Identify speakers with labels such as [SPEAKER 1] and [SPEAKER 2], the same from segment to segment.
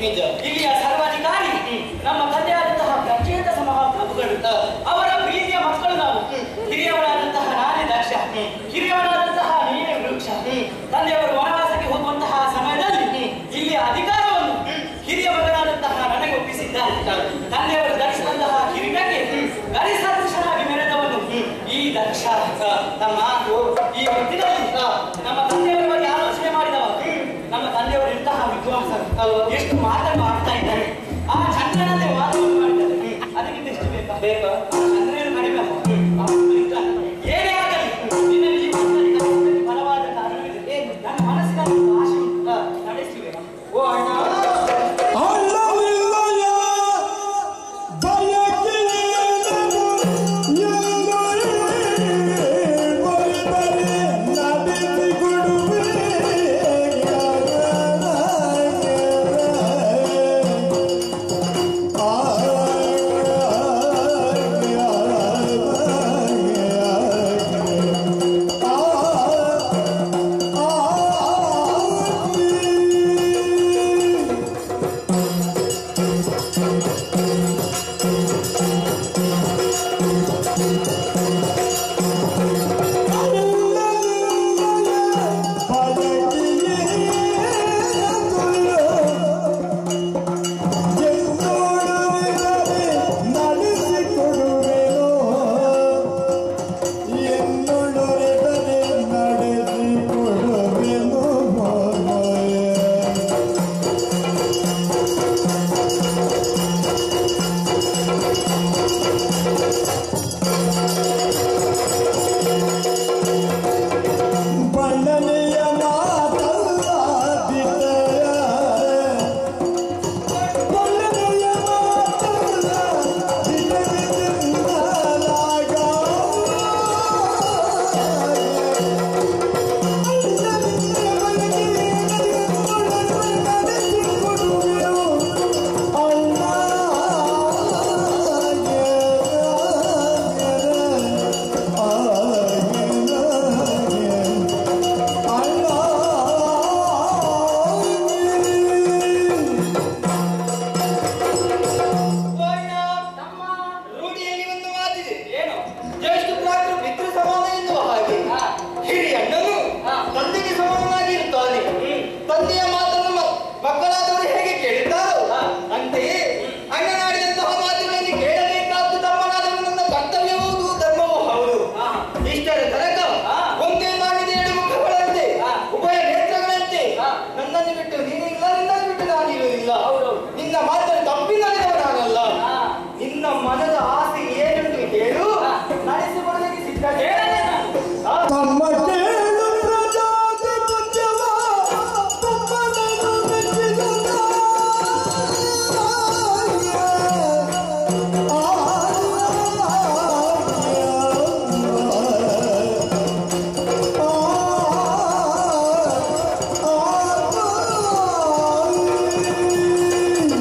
[SPEAKER 1] ನಿಜ
[SPEAKER 2] ಇಲ್ಲಿಯ ಸರ್ವಾಧಿಕಾರಿ ನಮ್ಮ ತಂದೆಯಾದಂತಹ ಪ್ರಚೇತ ಮಹಾಪ್ರಭುಗಳು ಅವರ ಪ್ರೀತಿಯ ಮಕ್ಕಳು ನಾವು ಹಿರಿಯವರಾದಂತಹ ನಾನೇ ದಕ್ಷ ಹಿರಿಯವರಾದಂತಹ ನೀನೇ ವೃಕ್ಷ ತಂದೆಯವರು ವನವಾಸಕ್ಕೆ ಹೋಗುವಂತಹ ಸಮಯದಲ್ಲಿ ಇಲ್ಲಿ ಅಧಿಕಾರವನ್ನು ಹಿರಿಯ ಮಗನಾದಂತಹ ನನಗೆ ಒಪ್ಪಿಸಿದ್ದಾರೆ ತಂದೆಯವರು ಧರಿಸಿದಂತಹ ಕಿರೀಟಕ್ಕೆ ಗರಿಸದೃಶನಾಗಿ ಮೆರೆದವನು ಈ ದಕ್ಷ ನಮ್ಮ ಈ ಹೊತ್ತಿನಲ್ಲಿ ನಮ್ಮ ತಂದೆಯವರ ಬಗ್ಗೆ ಆಲೋಚನೆ ಮಾಡಿದವ ನಮ್ಮ ತಂದೆಯವರು ಇಂತಹ ವಿದ್ವಾಂಸರು ಎಷ್ಟು ಮಾತನ್ನು ಆಡ್ತಾ ಇದ್ದಾರೆ ಆ ಚಂದ್ರನಲ್ಲೇ ವಾದವನ್ನು ಮಾಡಿದ್ದಾರೆ ಅದಕ್ಕಿಂತ ಎಷ್ಟು ಬೇಕಾ ಬೇಕಾ ಆ ಚಂದ್ರನ ಕಡಿಮೆ ಅಲ್ಲ. ಅವನು ಇದ್ದ. ಏನೇ ಆಗಲಿ ನಿನ್ನ ಜೀವನದಲ್ಲಿ ಕಲಿಸಿದಲ್ಲಿ ಬಲವಾದ ಕಾರಣವಿದೆ ನನ್ನ ಮನಸ್ಸಿನಲ್ಲಿ ಒಂದು ಆಶೆ ಉಂಟು ನಡೆಸಿವೆ ಓ ಅಣ್ಣ
[SPEAKER 3] ಅಲ್ಲವಿಲ್ಲಯ ಬಯಕೆಯೇನದು ಎಂದು ಬರಿ ಬರಿ ನಡೆಸಿಕೊಡುವೆ ಬಣ್ಣನೆಯ ಮಾತಲ್ಲ ದಿಟ್ಟಯ ಬಣ್ಣನೆಯ ಮಾತಲ್ಲ ದಿಟ್ಟವಿದ್ದಿಂದಲಾಗ
[SPEAKER 2] ನಮ್ಮ
[SPEAKER 1] ರೂಢಿಯಲ್ಲಿ ಒಂದು ಮಾತಿದೆ
[SPEAKER 2] ಏನು
[SPEAKER 1] ಜ್ಯೇಷ್ಠ ಭ್ರಾತೃ ಪಿತೃ ಸಮಾನ ಎನ್ನುವ ಹಾಗೆ
[SPEAKER 2] ಹಾ.
[SPEAKER 1] ಹಿರಿಯ ಅಣ್ಣನು
[SPEAKER 2] ಹಾ.
[SPEAKER 1] ತಂದೆಗೆ ಸಮಾನನಾಗಿರುತ್ತಾನೆ ತಂದೆಯ ಮಾತನ್ನು ಮ- ಮಕ್ಕಳಾದವರು ಹೇಗೆ ಕೇಳುತ್ತಾರೋ
[SPEAKER 2] ಹಾ.
[SPEAKER 1] ಅಂತೆಯೇ ಅಣ್ಣನಾಡಿದಂತಹ ಮಾತುಗಳನ್ನು ಕೇಳಬೇಕಾದ್ದು ತಮ್ಮನಾದವನು ನನ್ನ ಕರ್ತವ್ಯವೂ ಹೌದು, ಧರ್ಮವೂ ಹೌದು
[SPEAKER 2] ಹಾ.
[SPEAKER 1] ಇಷ್ಟರ ತನಕ
[SPEAKER 2] ಹಾ.
[SPEAKER 1] ಒಂದೇ ಮಾಡಿದ ಎರಡು ಮುಖಗಳಂತೆ
[SPEAKER 2] ಹಾ.
[SPEAKER 1] ಉಭಯ ನೇತ್ರಗಳಂತೆ
[SPEAKER 2] ಹಾ.
[SPEAKER 1] ನನ್ನನ್ನು ಬಿಟ್ಟು ನೀನಿಲ್ಲ ನಿನ್ನನ್ನು ಬಿಟ್ಟು ನಾನಿರುವುದಿಲ್ಲ
[SPEAKER 2] ಹೌದೌದು.
[SPEAKER 1] ನಿನ್ನ ಮಾತನ್ನು ತಪ್ಪಿನಲ್ಲಿದವನಾಗಲ್ಲ
[SPEAKER 2] ಹಾ.
[SPEAKER 1] ನಿನ್ನ ಮನದ ಆಸೆ ಏನೆಂದು ಹೇಳು
[SPEAKER 2] ಹಾ.
[SPEAKER 1] ನಡೆಸಿಕೊಡಲಿಕ್ಕೆ ಸಿದ್ಧ
[SPEAKER 2] ಹೇಳಲೇ ನಾನು.
[SPEAKER 1] ಹಾ.
[SPEAKER 3] ತಮ್ಮ ಕೇಳು ಪ್ರಜಾಧಿಪತ್ಯವ ತಮ್ಮನನ್ನು ಮೆಚ್ಚಿದ ಆ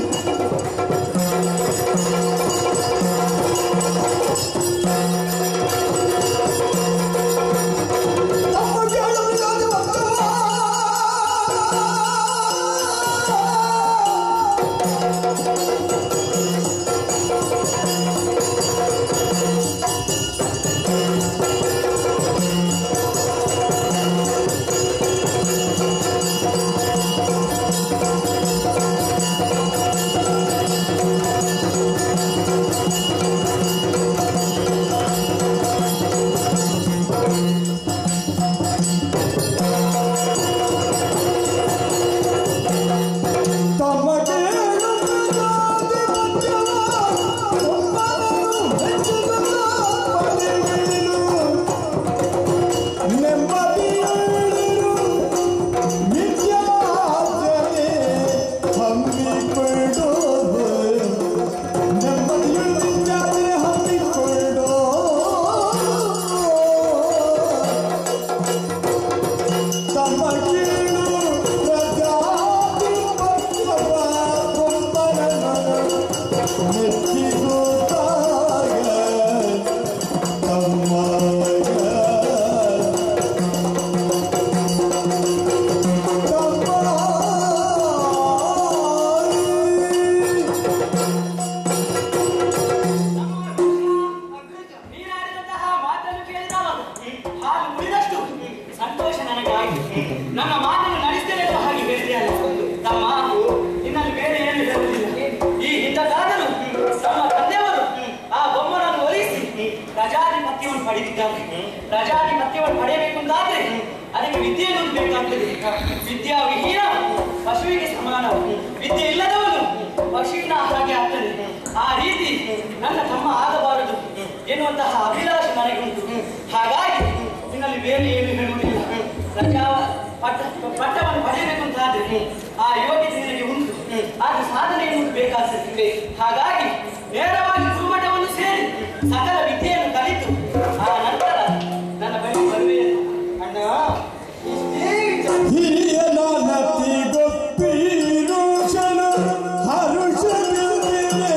[SPEAKER 2] ಇದ್ದಾನೆ ಪ್ರಜಾಧಿಪತ್ಯವನ್ನು ಪಡೆಯಬೇಕು ಅಂತಾದ್ರೆ ಅದಕ್ಕೆ ವಿದ್ಯೆಯನ್ನು ಬೇಕಾಗ್ತದೆ ವಿದ್ಯಾ ವಿಹೀನ ಪಶುವಿಗೆ ಸಮಾನ ವಿದ್ಯೆ ಇಲ್ಲದವನು ಪಶುವಿನ ಹಾಗೆ ಆಗ್ತದೆ ಆ ರೀತಿ ನನ್ನ ತಮ್ಮ ಆಗಬಾರದು ಎನ್ನುವಂತಹ ಅಭಿಲಾಷ ನನಗೆ ಉಂಟು ಹಾಗಾಗಿ ನಿನ್ನಲ್ಲಿ ಬೇರೆ ಏನು ಹೇಳುವುದಿಲ್ಲ ಪ್ರಜಾ ಪಟ್ಟ ಪಟ್ಟವನ್ನು ಪಡೆಯಬೇಕು ಅಂತಾದ್ರೆ ಆ ಯೋಗ್ಯತೆ ನಿನಗೆ ಉಂಟು ಆದ್ರೆ ಸಾಧನೆ ಎನ್ನುವುದು ಬೇಕಾಗ್ತದೆ ಹಾಗಾಗಿ ನೇರವಾಗಿ ಗುರುಮಠವನ್ನು ಸೇರಿ ಸಕಲ ವಿದ್ಯೆಯನ್ನು ಕಲಿತು ಆ ನಂತರ ನನ್ನ ಬಳಿ ಬರುವೆ
[SPEAKER 1] ಅಣ್ಣ ಇಷ್ಟೇ ವಿಚಾರ
[SPEAKER 3] ಹಿರಿಯನ ನತಿ ಗೊತ್ತಿರು ಕ್ಷಣ ಹರುಷದಿಂದಿದೆ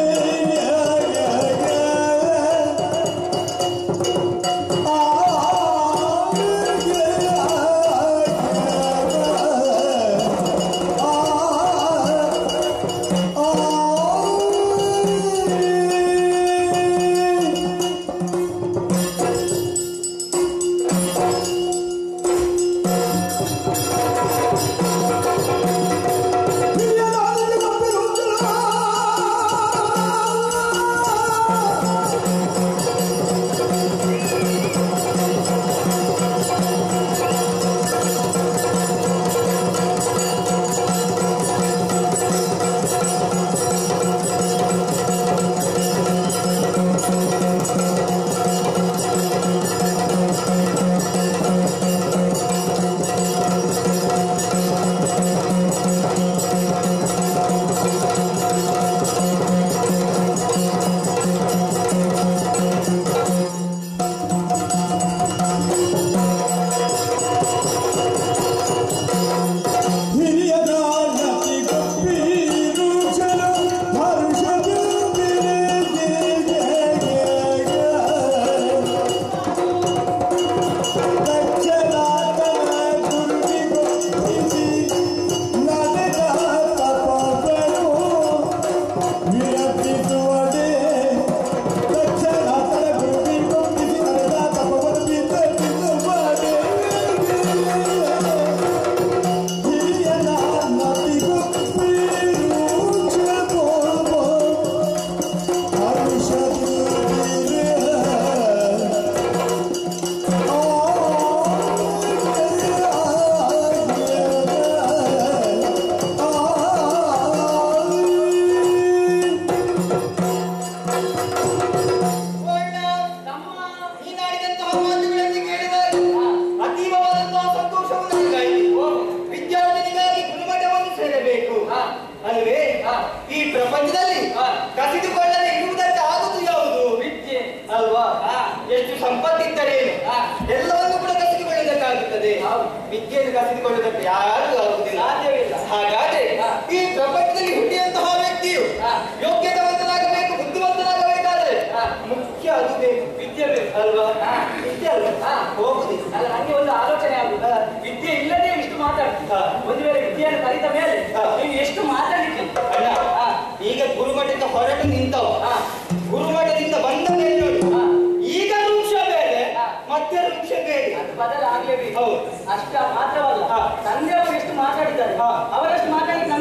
[SPEAKER 3] ಹಿರಿಯನ ನತಿ ಗೊತ್ತಿರು ಕ್ಷಣ
[SPEAKER 1] ಅಣ್ಣ, ನೀನಾಡಿದಂತಹ ಮಾತುಗಳನ್ನು ಕೇಳಿದಾಗ ಅತೀವವಾದಂತಹ ಸಂತೋಷವು ನನಗಾಯಿತು ವಿದ್ಯಾರ್ಥಿನಿಗಾಗಿ ಗುರುಮಠವನ್ನು ಸೇರಬೇಕು ಅಲ್ವೇ ಈ ಪ್ರಪಂಚದಲ್ಲಿ ಕಸಿದುಕೊಳ್ಳದೆ ಇರುವುದಕ್ಕೆ ಆಗುವುದು ಯಾವುದು
[SPEAKER 2] ವಿದ್ಯೆ
[SPEAKER 1] ಅಲ್ವಾ ಎಷ್ಟು ಸಂಪತ್ತಿದ್ದರೇನು ಎಲ್ಲವನ್ನು ಕೂಡ ಕಸಿದುಕೊಳ್ಳುವುದಕ್ಕಾಗುತ್ತದೆ
[SPEAKER 2] ಹೌದು.
[SPEAKER 1] ವಿದ್ಯೆಯನ್ನು ಕಸಿದುಕೊಳ್ಳುವುದಕ್ಕೆ ಯಾರು ಆಗುವುದಿಲ್ಲ
[SPEAKER 2] ಸಾಧ್ಯವಿಲ್ಲ.
[SPEAKER 1] ಹಾಗಾದ್ರೆ
[SPEAKER 2] ಹಾ.
[SPEAKER 1] ಈ ಪ್ರಪಂಚದಲ್ಲಿ ಹುಟ್ಟಿದಂತಹ ವ್ಯಕ್ತಿಯು
[SPEAKER 2] ಹಾ.
[SPEAKER 1] ಯೋಗ್ಯತವಂತನಾಗಬೇಕು ಬುದ್ಧಿವಂತನಾಗಬೇಕಾದ್ರೆ
[SPEAKER 2] ಹಾ.
[SPEAKER 1] ಮುಖ್ಯ ಅದು ಬೇಕು
[SPEAKER 2] ವಿದ್ಯೆ ಬೇಕು
[SPEAKER 1] ಅಲ್ವಾ
[SPEAKER 2] ಹಾ.
[SPEAKER 1] ವಿದ್ಯೆ ಅಲ್ವಾ
[SPEAKER 2] ಹಾ.
[SPEAKER 1] ಹೋಗುದಿಲ್ಲ
[SPEAKER 2] ಅಲ್ಲ ನನಗೆ ಒಂದು ಆಲೋಚನೆ ಆಗುದು ವಿದ್ಯೆ ಇಲ್ಲದೆ ಇಷ್ಟು ಮಾತಾಡ್ತೀನಿ
[SPEAKER 1] ಹಾ.
[SPEAKER 2] ಒಂದು ವೇಳೆ ವಿದ್ಯೆಯನ್ನು ಕಲಿತ ಮೇಲೆ
[SPEAKER 1] ಹಾ.
[SPEAKER 2] ನೀವು ಎಷ್ಟು ಮಾತಾಡಿದ್ರಿ
[SPEAKER 1] ಅಣ್ಣ
[SPEAKER 2] ಹಾ.
[SPEAKER 1] ಈಗ ಗುರುಮಠಕ್ಕೆ ಹೊರಟು ನಿಂತವ
[SPEAKER 2] ಹಾ.
[SPEAKER 1] ಗುರುಮಠದಿಂದ ಬಂದ ಮೇಲೆ ನೋಡು
[SPEAKER 2] ಹಾ.
[SPEAKER 1] ಈಗ ವೃಕ್ಷ ಬೇರೆ
[SPEAKER 2] ಹಾ.
[SPEAKER 1] ಮತ್ತೆ ವೃಕ್ಷ ಬೇರೆ
[SPEAKER 2] ಅದು ಬದಲಾಗ್ಲೇಬೇಕು
[SPEAKER 1] ಹೌದು.
[SPEAKER 2] ಅಷ್ಟ ಮಾತ್ರವಲ್ಲ
[SPEAKER 1] ಹಾ.
[SPEAKER 2] ತಂದೆಯವರು ಎಷ್ಟು ಮಾತಾಡಿದ್ದಾರೆ
[SPEAKER 1] ಹಾ.
[SPEAKER 2] ಅವರಷ್ಟು ಮಾತಾಡಿ